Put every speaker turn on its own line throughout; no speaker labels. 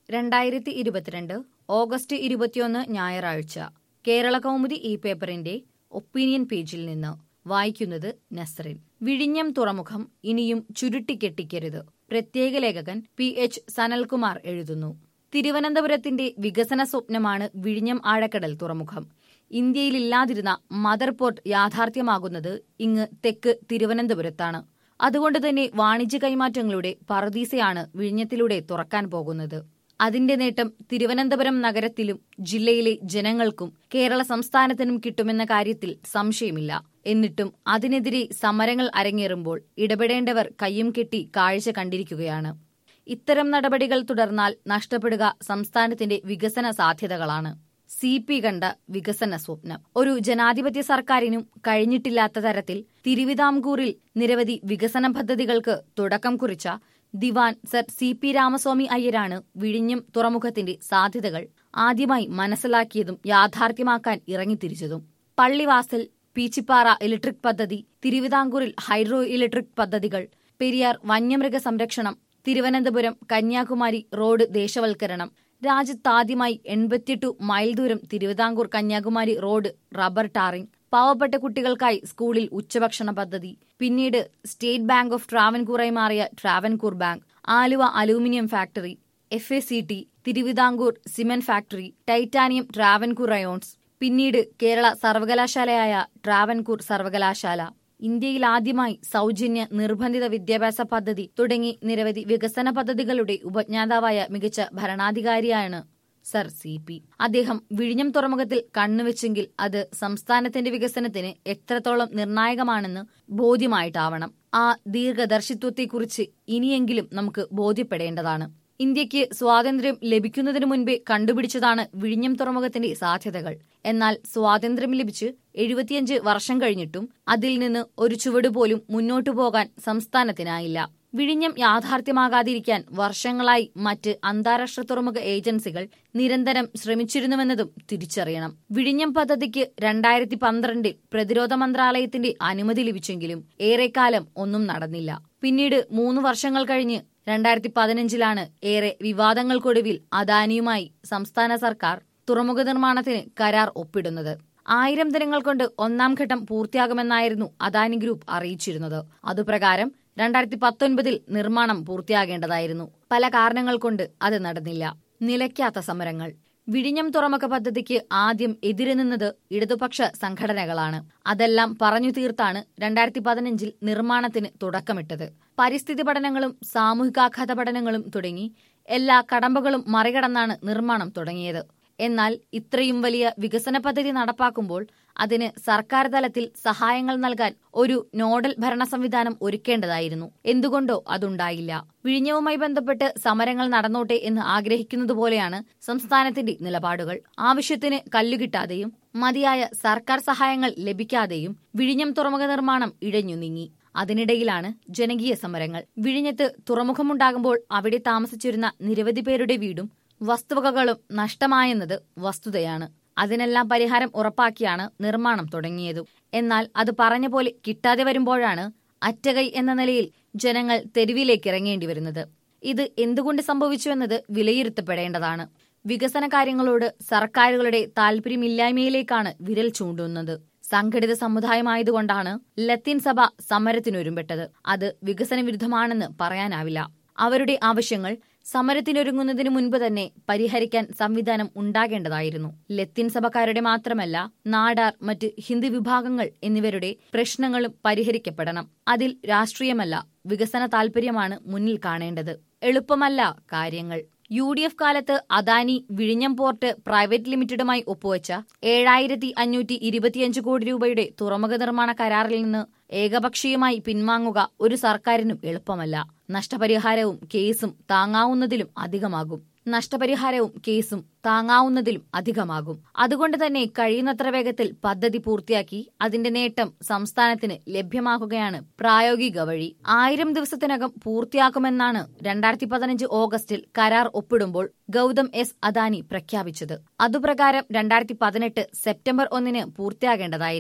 രണ്ടായിരത്തി ഇരുപത്തിരണ്ട് ഓഗസ്റ്റ് ഇരുപത്തിയൊന്ന് ഞായറാഴ്ച കേരള കൗമുദി ഈ പേപ്പറിന്റെ ഒപ്പീനിയൻ പേജിൽ നിന്ന് വായിക്കുന്നത് നസ്റിൻ വിഴിഞ്ഞം തുറമുഖം ഇനിയും ചുരുട്ടിക്കെട്ടിക്കരുത് പ്രത്യേക ലേഖകൻ പി എച്ച് സനൽകുമാർ എഴുതുന്നു തിരുവനന്തപുരത്തിന്റെ വികസന സ്വപ്നമാണ് വിഴിഞ്ഞം ആഴക്കടൽ തുറമുഖം ഇന്ത്യയിലില്ലാതിരുന്ന മദർ പോർട്ട് യാഥാർത്ഥ്യമാകുന്നത് ഇങ്ങ് തെക്ക് തിരുവനന്തപുരത്താണ് അതുകൊണ്ട് തന്നെ വാണിജ്യ കൈമാറ്റങ്ങളുടെ പറദീസയാണ് വിഴിഞ്ഞത്തിലൂടെ തുറക്കാൻ പോകുന്നത് അതിന്റെ നേട്ടം തിരുവനന്തപുരം നഗരത്തിലും ജില്ലയിലെ ജനങ്ങൾക്കും കേരള സംസ്ഥാനത്തിനും കിട്ടുമെന്ന കാര്യത്തിൽ സംശയമില്ല എന്നിട്ടും അതിനെതിരെ സമരങ്ങൾ അരങ്ങേറുമ്പോൾ ഇടപെടേണ്ടവർ കയ്യും കെട്ടി കാഴ്ച കണ്ടിരിക്കുകയാണ് ഇത്തരം നടപടികൾ തുടർന്നാൽ നഷ്ടപ്പെടുക സംസ്ഥാനത്തിന്റെ വികസന സാധ്യതകളാണ് സി പി കണ്ട വികസന സ്വപ്നം ഒരു ജനാധിപത്യ സർക്കാരിനും കഴിഞ്ഞിട്ടില്ലാത്ത തരത്തിൽ തിരുവിതാംകൂറിൽ നിരവധി വികസന പദ്ധതികൾക്ക് തുടക്കം കുറിച്ച ദിവാൻ സർ സി പി രാമസ്വാമി അയ്യരാണ് വിഴിഞ്ഞം തുറമുഖത്തിന്റെ സാധ്യതകൾ ആദ്യമായി മനസ്സിലാക്കിയതും യാഥാർത്ഥ്യമാക്കാൻ ഇറങ്ങിത്തിരിച്ചതും പള്ളിവാസൽ പീച്ചിപ്പാറ ഇലക്ട്രിക് പദ്ധതി തിരുവിതാംകൂറിൽ ഹൈഡ്രോ ഇലക്ട്രിക് പദ്ധതികൾ പെരിയാർ വന്യമൃഗ സംരക്ഷണം തിരുവനന്തപുരം കന്യാകുമാരി റോഡ് ദേശവൽക്കരണം രാജ്യത്താദ്യമായി എൺപത്തിയെട്ട് മൈൽ ദൂരം Thiruvithamkoor Kanyakumari road rubber tarring പാവപ്പെട്ട കുട്ടികൾക്കായി സ്കൂളിൽ ഉച്ചഭക്ഷണ പദ്ധതി പിന്നീട് സ്റ്റേറ്റ് ബാങ്ക് ഓഫ് ട്രാവൻകൂറായി മാറിയ Travancore bank Aluva aluminium factory F A C T Thiruvithamkoor cement factory titanium Travancore rayons പിന്നീട് കേരള സർവകലാശാലയായ ട്രാവൻകൂർ സർവകലാശാല ഇന്ത്യയിൽ ആദ്യമായി സൗജന്യ നിർബന്ധിത വിദ്യാഭ്യാസ പദ്ധതി തുടങ്ങി നിരവധി വികസന പദ്ധതികളുടെ ഉപജ്ഞാതാവായ മികച്ച ഭരണാധികാരിയാണ് സർ സി പി അദ്ദേഹം വിഴിഞ്ഞം തുറമുഖത്തിൽ കണ്ണുവെച്ചെങ്കിൽ അത് സംസ്ഥാനത്തിന്റെ വികസനത്തിന് എത്രത്തോളം നിർണായകമാണെന്ന് ബോധ്യമായിട്ടാവണം ആ ദീർഘദർശിത്വത്തെക്കുറിച്ച് ഇനിയെങ്കിലും നമുക്ക് ബോധ്യപ്പെടേണ്ടതാണ് ഇന്ത്യക്ക് സ്വാതന്ത്ര്യം ലഭിക്കുന്നതിനു മുൻപേ കണ്ടുപിടിച്ചതാണ് വിഴിഞ്ഞം തുറമുഖത്തിന്റെ സാധ്യതകൾ എന്നാൽ സ്വാതന്ത്ര്യം ലഭിച്ച് എഴുപത്തിയഞ്ച് വർഷം കഴിഞ്ഞിട്ടും അതിൽ നിന്ന് ഒരു ചുവട് പോലും മുന്നോട്ടു പോകാൻ സംസ്ഥാനത്തിനായില്ല വിഴിഞ്ഞം യാഥാർത്ഥ്യമാകാതിരിക്കാൻ വർഷങ്ങളായി മറ്റ് അന്താരാഷ്ട്ര തുറമുഖ ഏജൻസികൾ നിരന്തരം ശ്രമിച്ചിരുന്നുവെന്നതും തിരിച്ചറിയണം വിഴിഞ്ഞം പദ്ധതിക്ക് രണ്ടായിരത്തി പന്ത്രണ്ടിൽ പ്രതിരോധ മന്ത്രാലയത്തിന്റെ അനുമതി ലഭിച്ചെങ്കിലും ഏറെക്കാലം ഒന്നും നടന്നില്ല പിന്നീട് മൂന്ന് വർഷങ്ങൾ കഴിഞ്ഞ് രണ്ടായിരത്തി പതിനഞ്ചിലാണ് ഏറെ വിവാദങ്ങൾക്കൊടുവിൽ അദാനിയുമായി സംസ്ഥാന സർക്കാർ തുറമുഖ നിർമ്മാണത്തിന് കരാർ ഒപ്പിടുന്നത് ആയിരം ദിനങ്ങൾ കൊണ്ട് ഒന്നാം ഘട്ടം പൂർത്തിയാകുമെന്നായിരുന്നു അദാനി ഗ്രൂപ്പ് അറിയിച്ചിരുന്നത് അതുപ്രകാരം രണ്ടായിരത്തി പത്തൊൻപതിൽ നിർമ്മാണം പൂർത്തിയാകേണ്ടതായിരുന്നു പല കാരണങ്ങൾ കൊണ്ട് അത് നടന്നില്ല നിലയ്ക്കാത്ത സമരങ്ങൾ വിഴിഞ്ഞം തുറമുഖ പദ്ധതിക്ക് ആദ്യം എതിര് നിന്നത് ഇടതുപക്ഷ സംഘടനകളാണ് അതെല്ലാം പറഞ്ഞു തീർത്താണ് രണ്ടായിരത്തി പതിനഞ്ചിൽ നിർമ്മാണത്തിന് തുടക്കമിട്ടത് പരിസ്ഥിതി പഠനങ്ങളും സാമൂഹികാഘാത പഠനങ്ങളും തുടങ്ങി എല്ലാ കടമ്പകളും മറികടന്നാണ് നിർമ്മാണം തുടങ്ങിയത് എന്നാൽ ഇത്രയും വലിയ വികസന പദ്ധതി നടപ്പാക്കുമ്പോൾ അതിന് സർക്കാർ തലത്തിൽ സഹായങ്ങൾ നൽകാൻ ഒരു നോഡൽ ഭരണ സംവിധാനം ഒരുക്കേണ്ടതായിരുന്നു എന്തുകൊണ്ടോ അതുണ്ടായില്ല വിഴിഞ്ഞവുമായി ബന്ധപ്പെട്ട് സമരങ്ങൾ നടന്നോട്ടെ എന്ന് ആഗ്രഹിക്കുന്നതുപോലെയാണ് സംസ്ഥാനത്തിന്റെ നിലപാടുകൾ ആവശ്യത്തിന് കല്ലുകിട്ടാതെയും മതിയായ സർക്കാർ സഹായങ്ങൾ ലഭിക്കാതെയും വിഴിഞ്ഞം തുറമുഖ നിർമ്മാണം ഇഴഞ്ഞു നീങ്ങി അതിനിടയിലാണ് ജനകീയ സമരങ്ങൾ വിഴിഞ്ഞത്ത് തുറമുഖമുണ്ടാകുമ്പോൾ അവിടെ താമസിച്ചിരുന്ന നിരവധി പേരുടെ വീടും വസ്തുവകകളും നഷ്ടമായെന്നത് വസ്തുതയാണ് അതിനെല്ലാം പരിഹാരം ഉറപ്പാക്കിയാണ് നിർമ്മാണം തുടങ്ങിയതും എന്നാൽ അത് പറഞ്ഞ പോലെ കിട്ടാതെ വരുമ്പോഴാണ് അറ്റകൈ എന്ന നിലയിൽ ജനങ്ങൾ തെരുവിലേക്ക് ഇറങ്ങേണ്ടി വരുന്നത് ഇത് എന്തുകൊണ്ട് സംഭവിച്ചുവെന്നത് വിലയിരുത്തപ്പെടേണ്ടതാണ് വികസന കാര്യങ്ങളോട് സർക്കാരുകളുടെ താൽപര്യമില്ലായ്മയിലേക്കാണ് വിരൽ ചൂണ്ടുന്നത് സംഘടിത സമുദായമായതുകൊണ്ടാണ് ലത്തീൻ സഭ സമരത്തിനൊരുമ്പെട്ടത് അത് വികസന വിരുദ്ധമാണെന്ന് പറയാനാവില്ല അവരുടെ ആവശ്യങ്ങൾ സമരത്തിനൊരുങ്ങുന്നതിനു മുൻപ് തന്നെ പരിഹരിക്കാൻ സംവിധാനം ഉണ്ടാകേണ്ടതായിരുന്നു ലത്തീൻ സഭക്കാരുടെ മാത്രമല്ല നാടാർ മറ്റ് ഹിന്ദു വിഭാഗങ്ങൾ എന്നിവരുടെ പ്രശ്നങ്ങളും പരിഹരിക്കപ്പെടണം അതിൽ രാഷ്ട്രീയമല്ല വികസന താൽപര്യമാണ് മുന്നിൽ കാണേണ്ടത് എളുപ്പമല്ല കാര്യങ്ങൾ യു ഡി എഫ് കാലത്ത് അദാനി വിഴിഞ്ഞം പോർട്ട് പ്രൈവറ്റ് ലിമിറ്റഡുമായി ഒപ്പുവച്ച ഏഴായിരത്തി അഞ്ഞൂറ്റി ഇരുപത്തിയഞ്ച് കോടി രൂപയുടെ തുറമുഖ നിർമ്മാണ കരാറിൽ നിന്ന് ഏകപക്ഷീയമായി പിൻവാങ്ങുക ഒരു സർക്കാരിനും എളുപ്പമല്ല നഷ്ടപരിഹാരവും കേസും താങ്ങാവുന്നതിലും അധികമാകും നഷ്ടപരിഹാരവും കേസും താങ്ങാവുന്നതിലും അധികമാകും അതുകൊണ്ട് തന്നെ കഴിയുന്നത്ര വേഗത്തിൽ പദ്ധതി പൂർത്തിയാക്കി അതിന്റെ നേട്ടം സംസ്ഥാനത്തിന് ലഭ്യമാക്കുകയാണ് പ്രായോഗിക വഴി ആയിരം ദിവസത്തിനകം പൂർത്തിയാക്കുമെന്നാണ് രണ്ടായിരത്തി പതിനഞ്ച് ഓഗസ്റ്റിൽ കരാർ ഒപ്പിടുമ്പോൾ ഗൗതം എസ് അദാനി പ്രഖ്യാപിച്ചത് അതുപ്രകാരം രണ്ടായിരത്തി പതിനെട്ട് സെപ്റ്റംബർ ഒന്നിന് പൂർത്തിയാകേണ്ടതായിരുന്നു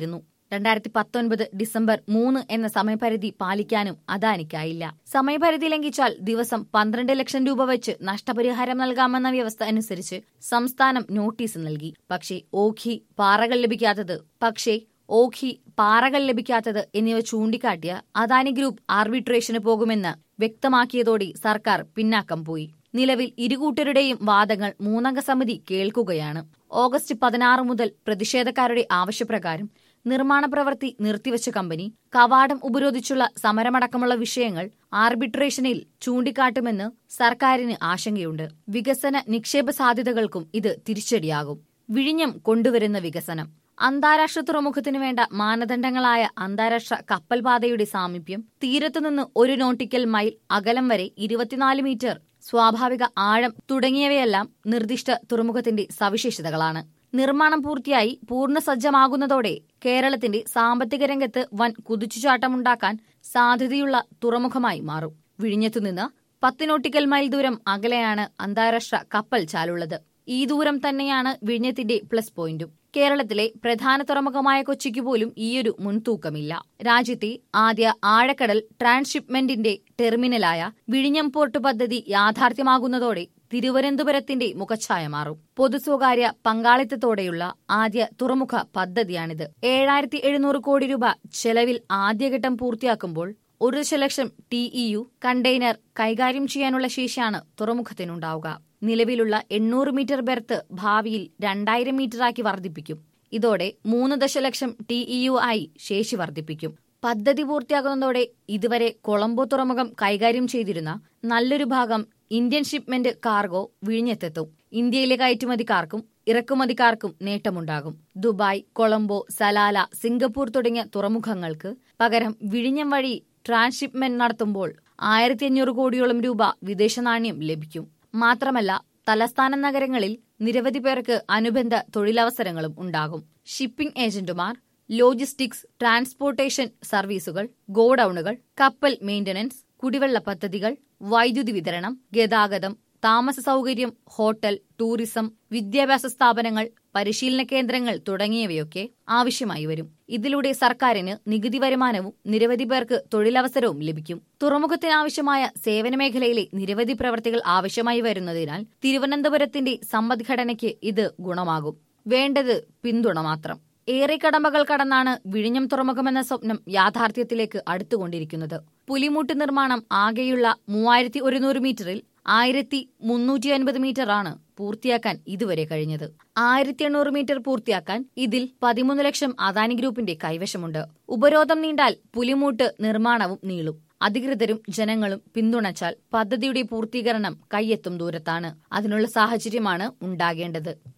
രണ്ടായിരത്തി പത്തൊൻപത് ഡിസംബർ മൂന്ന് എന്ന സമയപരിധി പാലിക്കാനും അദാനിക്കായില്ല സമയപരിധി ലംഘിച്ചാൽ ദിവസം പന്ത്രണ്ട് ലക്ഷം രൂപ വെച്ച് നഷ്ടപരിഹാരം നൽകാമെന്ന വ്യവസ്ഥ അനുസരിച്ച് സംസ്ഥാനം നോട്ടീസ് നൽകി പക്ഷേ ഓഖി പാറകൾ ലഭിക്കാത്തത് പക്ഷേ ഓഖി പാറകൾ ലഭിക്കാത്തത് എന്നിവ ചൂണ്ടിക്കാട്ടിയ അദാനി ഗ്രൂപ്പ് ആർബിട്രേഷന് പോകുമെന്ന് വ്യക്തമാക്കിയതോടെ സർക്കാർ പിന്നാക്കം പോയി നിലവിൽ ഇരുകൂട്ടരുടെയും വാദങ്ങൾ മൂന്നംഗ സമിതി കേൾക്കുകയാണ് ഓഗസ്റ്റ് പതിനാറ് മുതൽ പ്രതിഷേധക്കാരുടെ ആവശ്യപ്രകാരം നിർമ്മാണ പ്രവൃത്തി നിർത്തിവച്ച കമ്പനി കവാടം ഉപരോധിച്ചുള്ള സമരമടക്കമുള്ള വിഷയങ്ങൾ ആർബിട്രേഷനിൽ ചൂണ്ടിക്കാട്ടുമെന്ന് സർക്കാരിന് ആശങ്കയുണ്ട് വികസന നിക്ഷേപ സാധ്യതകൾക്കും ഇത് തിരിച്ചടിയാകും വിഴിഞ്ഞം കൊണ്ടുവരുന്ന വികസനം അന്താരാഷ്ട്ര തുറമുഖത്തിനു വേണ്ട മാനദണ്ഡങ്ങളായ അന്താരാഷ്ട്ര കപ്പൽപാതയുടെ സാമീപ്യം തീരത്തുനിന്ന് ഒരു നോട്ടിക്കൽ മൈൽ അകലം വരെ ഇരുപത്തിനാല് മീറ്റർ സ്വാഭാവിക ആഴം തുടങ്ങിയവയെല്ലാം നിർദ്ദിഷ്ട തുറമുഖത്തിന്റെ സവിശേഷതകളാണ് നിർമ്മാണം പൂർത്തിയായി പൂർണ്ണ സജ്ജമാകുന്നതോടെ കേരളത്തിന്റെ സാമ്പത്തിക രംഗത്ത് വൻ കുതിച്ചുചാട്ടമുണ്ടാക്കാൻ സാധ്യതയുള്ള തുറമുഖമായി മാറും വിഴിഞ്ഞത്തുനിന്ന് പത്ത് നോട്ടിക്കൽ മൈൽ ദൂരം അകലെയാണ് അന്താരാഷ്ട്ര കപ്പൽ ചാലുള്ളത് ഈ ദൂരം തന്നെയാണ് വിഴിഞ്ഞത്തിന്റെ പ്ലസ് പോയിന്റും കേരളത്തിലെ പ്രധാന തുറമുഖമായ കൊച്ചിക്ക് പോലും ഈയൊരു മുൻതൂക്കമില്ല രാജ്യത്തെ ആദ്യ ആഴക്കടൽ ട്രാൻസ്ഷിപ്മെന്റിന്റെ ടെർമിനലായ വിഴിഞ്ഞം പോർട്ട് പദ്ധതി യാഥാർത്ഥ്യമാകുന്നതോടെ തിരുവനന്തപുരത്തിന്റെ മുഖച്ഛായ മാറും പൊതു സ്വകാര്യ പങ്കാളിത്തത്തോടെയുള്ള ആദ്യ തുറമുഖ പദ്ധതിയാണിത് ഏഴായിരത്തി എഴുന്നൂറ് കോടി രൂപ ചെലവിൽ ആദ്യഘട്ടം പൂർത്തിയാക്കുമ്പോൾ ഒരു ദശലക്ഷം ടി ഇ യു കണ്ടെയ്നർ കൈകാര്യം ചെയ്യാനുള്ള ശേഷിയാണ് തുറമുഖത്തിനുണ്ടാവുക നിലവിലുള്ള എണ്ണൂറ് മീറ്റർ ബെർത്ത് ഭാവിയിൽ രണ്ടായിരം മീറ്ററാക്കി വർദ്ധിപ്പിക്കും ഇതോടെ മൂന്ന് ദശലക്ഷം ടി ഇ യു ആയി ശേഷി വർദ്ധിപ്പിക്കും പദ്ധതി പൂർത്തിയാകുന്നതോടെ ഇതുവരെ കൊളംബോ തുറമുഖം കൈകാര്യം ചെയ്തിരുന്ന നല്ലൊരു ഭാഗം ഇന്ത്യൻ ഷിപ്മെന്റ് കാർഗോ വിഴിഞ്ഞെത്തെത്തും ഇന്ത്യയിലെ കയറ്റുമതിക്കാർക്കും ഇറക്കുമതിക്കാർക്കും നേട്ടമുണ്ടാകും ദുബായ് കൊളംബോ സലാല സിംഗപ്പൂർ തുടങ്ങിയ തുറമുഖങ്ങൾക്ക് പകരം വിഴിഞ്ഞം വഴി ട്രാൻസ്ഷിപ്മെന്റ് നടത്തുമ്പോൾ ആയിരത്തി അഞ്ഞൂറ് കോടിയോളം രൂപ വിദേശ നാണ്യം ലഭിക്കും മാത്രമല്ല തലസ്ഥാന നഗരങ്ങളിൽ നിരവധി പേർക്ക് അനുബന്ധ തൊഴിലവസരങ്ങളും ഉണ്ടാകും ഷിപ്പിംഗ് ഏജന്റുമാർ ലോജിസ്റ്റിക്സ് ട്രാൻസ്പോർട്ടേഷൻ സർവീസുകൾ ഗോഡൌണുകൾ കപ്പൽ മെയിന്റനൻസ് കുടിവെള്ള പദ്ധതികൾ വൈദ്യുതി വിതരണം ഗതാഗതം താമസ സൗകര്യം ഹോട്ടൽ ടൂറിസം വിദ്യാഭ്യാസ സ്ഥാപനങ്ങൾ പരിശീലന കേന്ദ്രങ്ങൾ തുടങ്ങിയവയൊക്കെ ആവശ്യമായി വരും ഇതിലൂടെ സർക്കാരിന് നികുതി വരുമാനവും നിരവധി പേർക്ക് തൊഴിലവസരവും ലഭിക്കും തുറമുഖത്തിനാവശ്യമായ സേവന മേഖലയിലെ നിരവധി പ്രവർത്തികൾ ആവശ്യമായി വരുന്നതിനാൽ തിരുവനന്തപുരത്തിന്റെ സമ്പദ്ഘടനയ്ക്ക് ഇത് ഗുണമാകും വേണ്ടത് പിന്തുണ മാത്രം ഏറെ കടമ്പകൾ കടന്നാണ് വിഴിഞ്ഞം തുറമുഖമെന്ന സ്വപ്നം യാഥാർത്ഥ്യത്തിലേക്ക് അടുത്തുകൊണ്ടിരിക്കുന്നത് പുലിമുട്ട് നിർമ്മാണം ആകെയുള്ള മൂവായിരത്തി ഒരുന്നൂറ് മീറ്ററിൽ ആയിരത്തി മുന്നൂറ്റി അൻപത് മീറ്ററാണ് പൂർത്തിയാക്കാൻ ഇതുവരെ കഴിഞ്ഞത് ആയിരത്തി എണ്ണൂറ് മീറ്റർ പൂർത്തിയാക്കാൻ ഇതിൽ പതിമൂന്ന് ലക്ഷം അദാനി ഗ്രൂപ്പിന്റെ കൈവശമുണ്ട് ഉപരോധം നീണ്ടാൽ പുലിമൂട്ട് നിർമ്മാണവും നീളും അധികൃതരും ജനങ്ങളും പിന്തുണച്ചാൽ പദ്ധതിയുടെ പൂർത്തീകരണം കയ്യെത്തും ദൂരത്താണ് അതിനുള്ള സാഹചര്യമാണ് ഉണ്ടാകേണ്ടത്